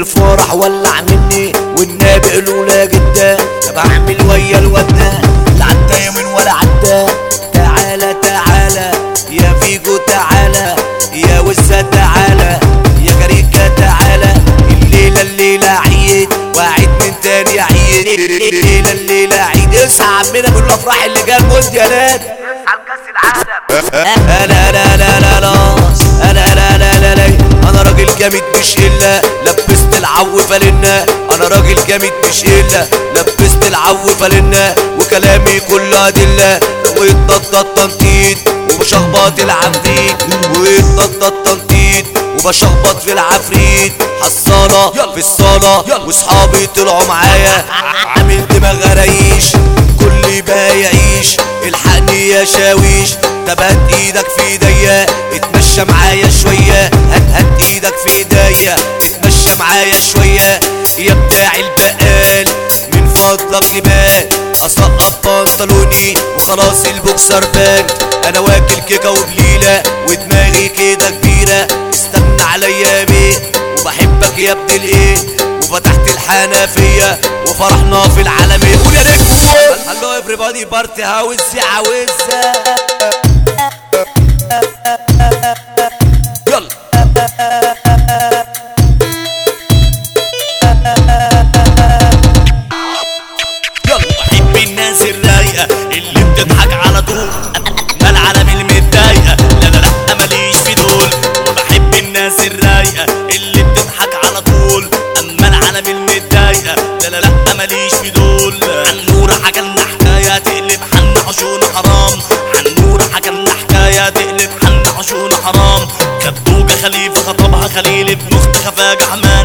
الفرح ولع مني والنبي قالوا لا جدا طب اعمل ويا الودة لا عدى يمين ولا عدى تعالى تعالى يا فيجو تعالى يا وسا تعالى يا كريكا تعالى الليلة الليلة عيد وعيد من تاني عيد الليلة الليلة عيد اصحى عمنا من الافراح اللي جايه المونديالات انا لا لا لا لا انا لا لا لا لا انا راجل جامد مش الا لبست العو فلنا انا راجل جامد مش الا لبست العو فلنا وكلامي كله ادله ويتنطط تنطيط وبشخبط العفريت ويتنطط تنطيط وبشخبط في العفريت حصانة في الصالة واصحابي طلعوا معايا عامل دماغ غرايش كل بقى يعيش الحقني يا شاويش طب هات ايدك في ايديا اتمشى معايا شوية هات هات ايدك في ايديا اتمشى معايا شوية يا بتاع البقال من فضلك لمال اسقط بنطلوني وخلاص البوكسر بان انا واكل كيكه وبليله ودماغي كده كبيره استنى عليا بيه وبحبك يا ابن الايه وفتحت الحنفيه وفرحنا في العالميه قول يا نجم هلو everybody بارتي هاوس يا عاوزة يلا يلا بحب الناس الرايقة اللي بتضحك على طول ما العالم المتضايقة لا لا لا ماليش في دول وبحب الناس الرايقة اللي بتضحك على طول اما العالم المتضايقة لا لا لا ماليش في دول عنورة حكى لنا حكاية تقلب حنا عشون حرام عنورة حكى لنا حكاية تقلب حنا عشون حرام كبوجة خليفة خطبها خليل ابن اخت خفاجة حماد